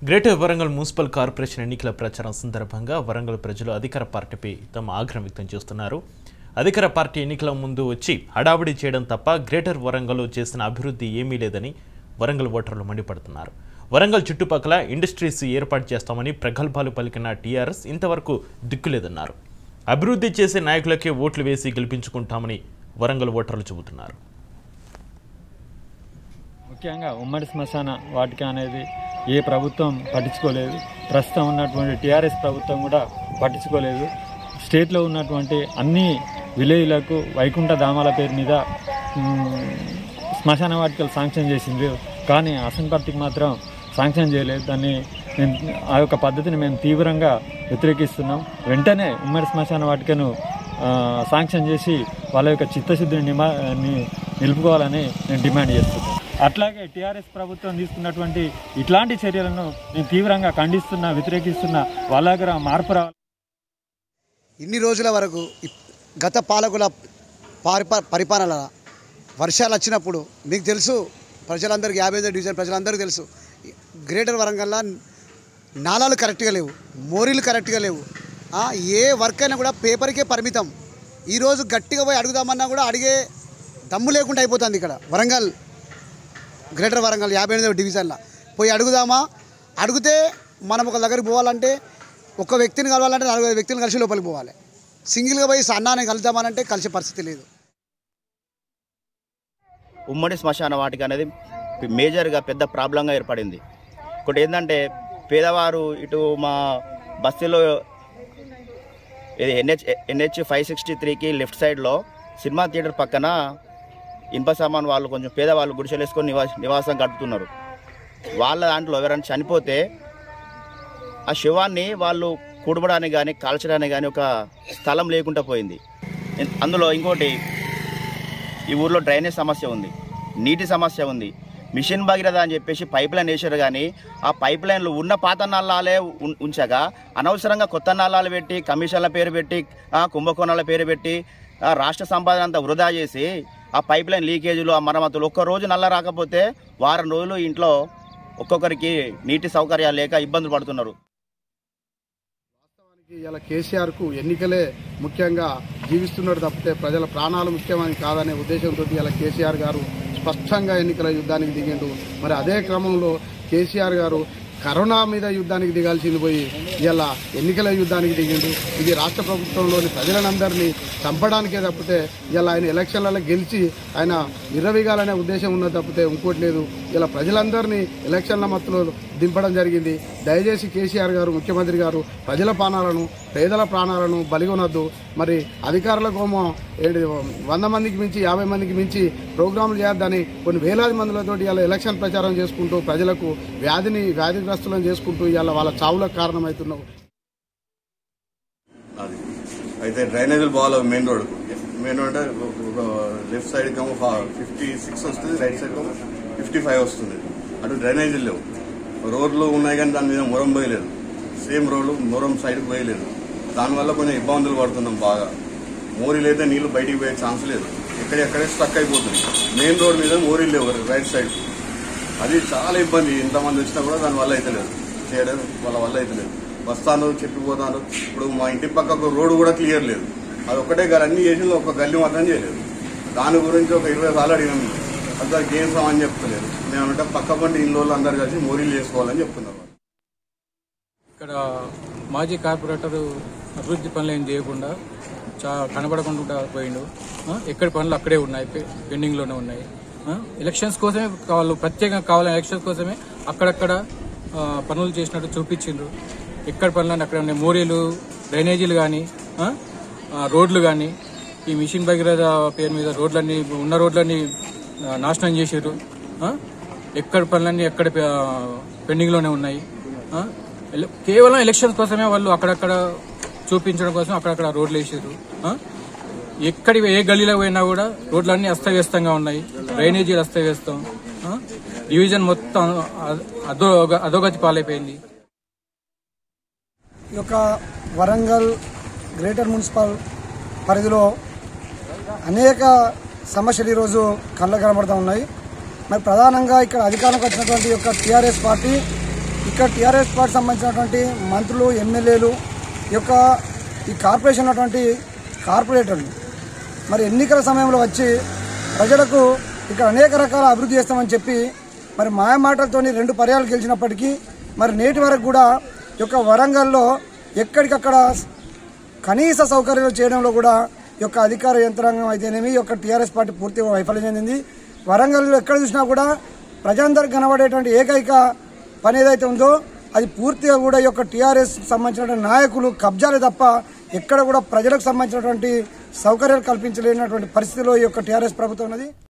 Greater Warangal municipal corporation ఎన్నికల ప్రచారం సందర్భంగా వరంగల్ ప్రజలు అధికార పార్టీపై తమ ఆగ్రహం వ్యక్తం చేస్తున్నారు అధికార పార్టీ ఎన్నికల ముందు వచ్చి హడావిడి చేయడం తప్ప గ్రేటర్ వరంగల్ చేసిన అభివృద్ధి ఏమీ లేదని వరంగల్ ఓటర్లు మండిపడుతున్నారు వరంగల్ చుట్టుపక్కల ఇండస్ట్రీస్ ఏర్పాటు చేస్తామని ప్రగల్భాలు పలికిన టీఆర్ఎస్ ఇంతవరకు దిక్కులేదన్నారు అభివృద్ధి చేసే నాయకులకే ఓట్లు వేసి గెలిపించుకుంటామని వరంగల్ ఓటర్లు చెబుతున్నారు ముఖ్యంగా ఉమ్మడి శ్మశాన వాటిక అనేది ఏ ప్రభుత్వం పట్టించుకోలేదు ప్రస్తుతం ఉన్నటువంటి టీఆర్ఎస్ ప్రభుత్వం కూడా పట్టించుకోలేదు స్టేట్లో ఉన్నటువంటి అన్ని విలేజ్లకు వైకుంఠ ధామాల పేరు మీద మ్, శ్మశాన వాటికలు శాంక్షన్ చేసింది కానీ అసంపర్తికి మాత్రం శాంక్షన్ చేయలేదు దాన్ని మేము ఆ యొక్క పద్ధతిని మేము తీవ్రంగా వ్యతిరేకిస్తున్నాం వెంటనే ఉమ్మడి శ్మశాన వాటికను ఆ, శాంక్షన్ చేసి వాళ్ళ యొక్క చిత్తశుద్ధిని నిమా ని- నిలుపుకోవాలని నేను డిమాండ్ చేస్తున్నాను అట్లాగే టీఆర్ఎస్ ప్రభుత్వం తీసుకున్నటువంటి ఇట్లాంటి చర్యలను నేను తీవ్రంగా ఖండిస్తున్నా వ్యతిరేకిస్తున్నా వాళ్ళ దగ్గర మార్పు రావాలి ఇన్ని రోజుల వరకు ఇప్- గత పాలకుల పారిప పరిపాలన వర్షాలు వచ్చినప్పుడు మీకు తెలుసు ప్రజలందరికీ యాభై ఐదో డివిజన్ ప్రజలందరికీ తెలుసు గ్రేటర్ వరంగల్లో నాలాలు కరెక్ట్గా లేవు మోరీలు కరెక్ట్గా లేవు ఆ, ఏ వర్క్ అయినా కూడా పేపర్కే పరిమితం ఈరోజు గట్టిగా పోయి అడుగుదామన్నా కూడా అడిగే దమ్ము లేకుండా అయిపోతుంది ఇక్కడ వరంగల్ గ్రేటర్ వరంగల్ యాభై ఎనిమిదవ డివిజన్లో పోయి అడుగుదామా అడిగితే మనం ఒక దగ్గరికి పోవాలంటే ఒక వ్యక్తిని కలవాలంటే నలుగురు వ్యక్తులను కలిసి లోపలికి పోవాలి సింగిల్గా పోయి అన్నాన్ని కలుద్దామనంటే కలిసే పరిస్థితి లేదు ఉమ్మడి శ్మశాన వాటిక అనేది మేజర్గా పెద్ద ప్రాబ్లంగా ఏర్పడింది ఒకటి ఏంటంటే పేదవారు ఇటు మా బస్తీలో ఇది ఎన్హెచ్ ఎన్హెచ్ ఫైవ్ సిక్స్టీ త్రీకి లెఫ్ట్ సైడ్లో సినిమా థియేటర్ పక్కన ఇనుప సామాన్ వాళ్ళు కొంచెం పేదవాళ్ళు గుడిసెలు వేసుకొని నివాస నివాసం గడుపుతున్నారు వాళ్ళ దాంట్లో ఎవరైనా చనిపోతే ఆ శవాన్ని వాళ్ళు కూడబడానికి కానీ కాల్చడానికి కానీ ఒక స్థలం లేకుండా పోయింది ఇన్- అందులో ఇంకోటి ఈ ఊర్లో డ్రైనేజ్ సమస్య ఉంది నీటి సమస్య ఉంది మిషన్ భగీరథ అని చెప్పేసి పైప్ లైన్ వేసారు కానీ ఆ పైప్ లైన్లు ఉన్న పాత నల్లాలే ఉన్- ఉంచగా అనవసరంగా కొత్త నల్లాలు పెట్టి కమిషన్ల పేరు పెట్టి ఆ, కుంభకోణాల పేరు పెట్టి ఆ, రాష్ట్ర సంపాదన అంతా వృధా చేసి ఆ పైప్ లైన్ లీకేజీలు ఆ మరమ్మతులు ఒక్క రోజు నల్ల రాకపోతే వారం రోజులు ఇంట్లో ఒక్కొక్కరికి నీటి సౌకర్యాలు లేక ఇబ్బందులు పడుతున్నారు వాస్తవానికి ఇలా కేసీఆర్కు ఎన్నికలే ముఖ్యంగా జీవిస్తున్నాడు తప్పితే ప్రజల ప్రాణాలు ముఖ్యమని కాదనే ఉద్దేశంతో ఇలా కేసీఆర్ గారు స్పష్టంగా ఎన్నికల యుద్ధానికి దిగిండు మరి అదే క్రమంలో కేసీఆర్ గారు కరోనా మీద యుద్ధానికి దిగాల్సింది పోయి ఇలా ఎన్నికల యుద్ధానికి దిగిండు ఇది రాష్ట్ర ప్రభుత్వంలోని ప్రజలందరినీ చంపడానికే తప్పితే ఇలా ఆయన ఎలక్షన్లలో గెలిచి ఆయన విర్రవీగాలనే ఉద్దేశం ఉన్నది తప్పితే ఇంకోటి లేదు ఇలా ప్రజలందరినీ ఎలక్షన్ల మత్తులో దింపడం జరిగింది దయచేసి కేసీఆర్ గారు ముఖ్యమంత్రి గారు ప్రజల ప్రాణాలను పేదల ప్రాణాలను బలిగొనొద్దు మరి అధికారులకేమో ఏడు వంద మందికి మించి యాభై మందికి మించి ప్రోగ్రాంలు చేయొద్దని కొన్ని వేలాది మందిలతోటి ఇలా ఎలక్షన్ ప్రచారం చేసుకుంటూ ప్రజలకు వ్యాధిని వ్యాధిగ్రస్తులను చేసుకుంటూ ఇలా వాళ్ళ చావులకు కారణమవుతున్నావు అది అయితే డ్రైనేజీలు బాగా మెయిన్ రోడ్ మెయిన్ రోడ్ అంటే లెఫ్ట్ సైడ్ ఏమో ఫిఫ్టీ సిక్స్ వస్తుంది రైట్ సైడ్ ఏమో ఫిఫ్టీ ఫైవ్ వస్తుంది అటు డ్రైనేజీలు లేవు రోడ్లు ఉన్నాయి కానీ దాని మీద మొరం పోయలేదు సేమ్ రోడ్లు మొరం సైడ్కి పోయలేదు దానివల్ల కొంచెం ఇబ్బందులు పడుతున్నాం బాగా మోరీలు అయితే నీళ్లు బయటికి పోయే ఛాన్స్ లేదు ఎక్కడెక్కడే స్టక్ అయిపోతుంది మెయిన్ రోడ్ మీద మోరీలు లేవు రైట్ సైడ్ అది చాలా ఇబ్బంది ఇంతమంది వచ్చినా కూడా దాని వల్ల అయితే లేదు చేయడం వాళ్ళ వల్ల అయితే లేదు వస్తాను చెప్పిపోతాను ఇప్పుడు మా ఇంటి పక్కకు రోడ్డు కూడా క్లియర్ లేదు అది ఒకటే గారు అన్ని చేసి ఒక గల్లీ మాత్రం చేయలేదు దాని గురించి ఒక ఇరవై సార్లు అడిగాం అంతా చేస్తాం అని చెప్తలేదు మేమంటే పక్క పండి ఇల్లు వాళ్ళు అందరు కలిసి మోరీలు చేసుకోవాలని చెప్తున్నారు ఇక్కడ మాజీ కార్పొరేటర్ అభివృద్ధి పనులు ఏం చేయకుండా చా కనబడకుండా పోయిండు ఆ, ఎక్కడి పనులు అక్కడే ఉన్నాయి పె- పెండింగ్లోనే ఉన్నాయి ఆ, ఎలక్షన్స్ కోసమే వాళ్ళు ప్రత్యేకంగా కావాలని ఎలక్షన్స్ కోసమే అక్కడక్కడ ఆ, పనులు చేసినట్టు చూపించిండ్రు ఎక్కడ పనులు అక్కడ ఉన్నాయి మోరీలు డ్రైనేజీలు కానీ రోడ్లు కానీ ఈ మిషన్ భగీరథ పేరు మీద రోడ్లన్నీ ఉన్న రోడ్లన్నీ ఆ, నాశనం చేసారు ఎక్కడ పనులన్నీ ఎక్కడ పె- పెండింగ్లోనే ఉన్నాయి ఆ, ఎల- కేవలం ఎలక్షన్స్ కోసమే వాళ్ళు అక్కడక్కడ చూపించడం కోసం అక్కడక్కడ రోడ్లు వేసారు ఆ? ఎక్కడి ఏ గల్లీలో పోయినా కూడా రోడ్లన్నీ అస్తవ్యస్తంగా ఉన్నాయి డ్రైనేజీలు అస్తవ్యస్తం ఆ? డివిజన్ మొత్తం అ- అధో అధోగతి పాలైపోయింది ఈ యొక్క వరంగల్ గ్రేటర్ మున్సిపల్ పరిధిలో అనేక సమస్యలు ఈరోజు కళ్ళ కనబడుతూ ఉన్నాయి మరి ప్రధానంగా ఇక్కడ అధికారంలోకి వచ్చినటువంటి యొక్క టీఆర్ఎస్ పార్టీ ఇక్కడ టీఆర్ఎస్ పార్టీ సంబంధించినటువంటి మంత్రులు ఎమ్మెల్యేలు ఈ యొక్క ఈ కార్పొరేషన్ ఉన్నటువంటి కార్పొరేటర్లు మరి ఎన్నికల సమయంలో వచ్చి ప్రజలకు ఇక్కడ అనేక రకాల అభివృద్ధి చేస్తామని చెప్పి మరి మాయ మాటలతోని రెండు పర్యాలు గెలిచినప్పటికీ మరి నేటి వరకు కూడా ఈ యొక్క వరంగల్లో ఎక్కడికక్కడ కనీస సౌకర్యాలు చేయడంలో కూడా ఈ యొక్క అధికార యంత్రాంగం అయితేనేమి ఈ యొక్క టీఆర్ఎస్ పార్టీ పూర్తిగా వైఫల్యం చెందింది వరంగల్లో ఎక్కడ చూసినా కూడా ప్రజలందరికీ కనబడేటువంటి ఏకైక పని ఏదైతే ఉందో అది పూర్తిగా కూడా ఈ యొక్క టీఆర్ఎస్ సంబంధించినటువంటి నాయకులు కబ్జాలే తప్ప ఎక్కడ కూడా ప్రజలకు సంబంధించినటువంటి సౌకర్యాలు కల్పించలేనటువంటి పరిస్థితిలో ఈ యొక్క టీఆర్ఎస్ ప్రభుత్వం ఉన్నది